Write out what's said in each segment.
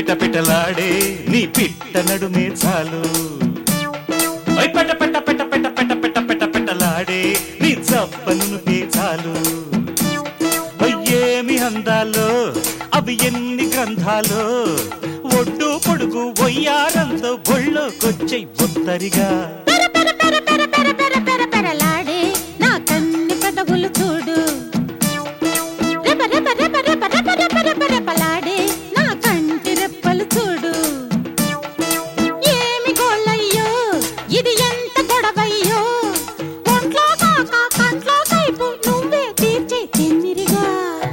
పిట్ట పిట్టలాడే నీ పిట్ట నడుమే చాలు ఓయ్ పెట్ట పెట్ట పెట్ట పెట్ట పెట్ట పెట్ట పెట్ట పెట్టలాడే నీ జబ్బను చాలు ఓయ్ ఏమి అందాలో అవి ఎన్ని గ్రంథాలు ఒడ్డు పొడుగు ఒయ్యారంతో బొళ్ళోకొచ్చే ఒత్తరిగా పెర పెర పెర పెర పెర పెర పెర పెరలాడే నా కన్ని పెదవులు చూడు రెప రెప రెప రెప రెప రెప రెప రెపలాడే నా కంటి రెప్పలు చూడు ఏమి గోళ్ళయ్యో ఇది ఎంత గొడవయ్యో ఒంట్లో కాక కంట్లో కైపు నువ్వే తీర్చే తిమ్మిరిగా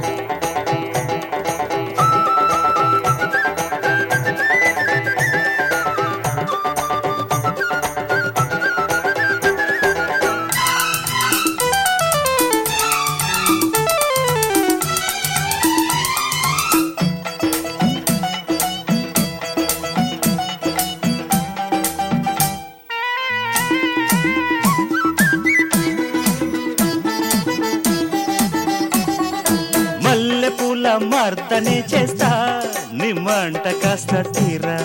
మల్లె పూల మర్దనే చేస్తా నిమ్మంట కాస్త తీరా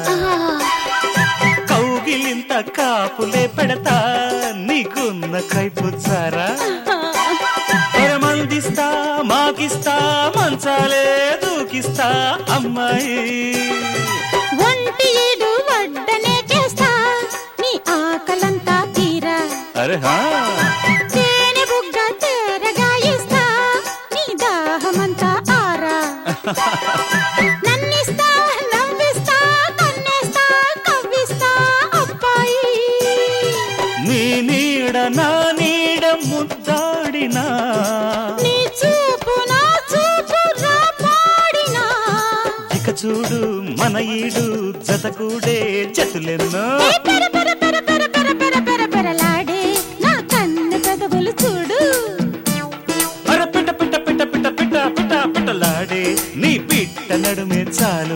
కౌగిలింత కాపులే పెడతా నీకున్న కైపు చారా మందిస్తా మాకిస్తా మంచాలే దూకిస్తా అమ్మాయి ఒంటి ఏడు వడ్డనే చేస్తా నీ ఆకలంతా తీరా అరే హా తేనె బుగ్గ తేరగా ఇస్తా నీ దాహమంతా ఆరా నన్నిస్తా నవ్విస్తా కన్నేస్తా కవ్విస్తా అబ్బాయి నీ నీడ నా నీడ ముద్దాడినా నీ చూపు నా చూపు రాపాడినా ఇక చూడు మన ఈడు జతకూడే జతులెన్నో ఏ పెర పెర పెర పెర పెర పెర పెర పెరలాడే నా కన్ను పెదవులు చూడు అర పిట్ట పిట్ట పిట్ట పిట్ట పిట్ట పిట్ట పిట్టలాడే నీ పిట్ట నడుమే చాలు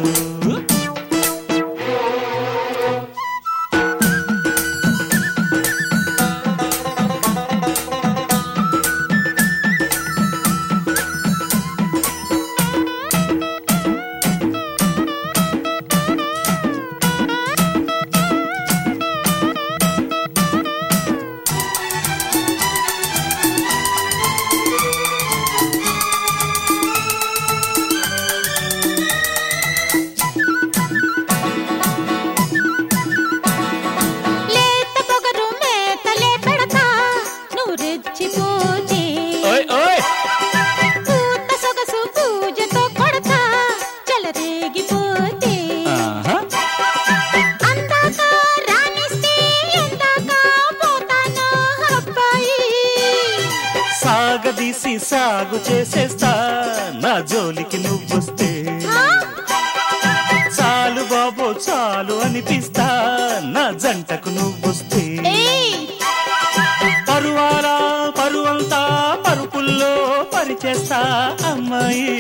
లేత పొగరు మేతలే పెడతా నువ్వు రెచ్చిపోతే ఓయ్ ఓయ్ పూత సొగసు పూజతో కొడతా చెలరేగిపోతే ఆహా. అందాక రాణిస్తే ఎందాక పోతాను అబ్బాయి సాగదీసి సాగు చేసేస్తా నా జోలికి నువ్వొస్తే ఆ? చాలు బాబో చాలు అనిపిస్తా నా జంటకు నువ్వొస్తే ఏయ్ పరువాలా పరువంతా పరుపుల్లో పరిచేస్తా అమ్మాయి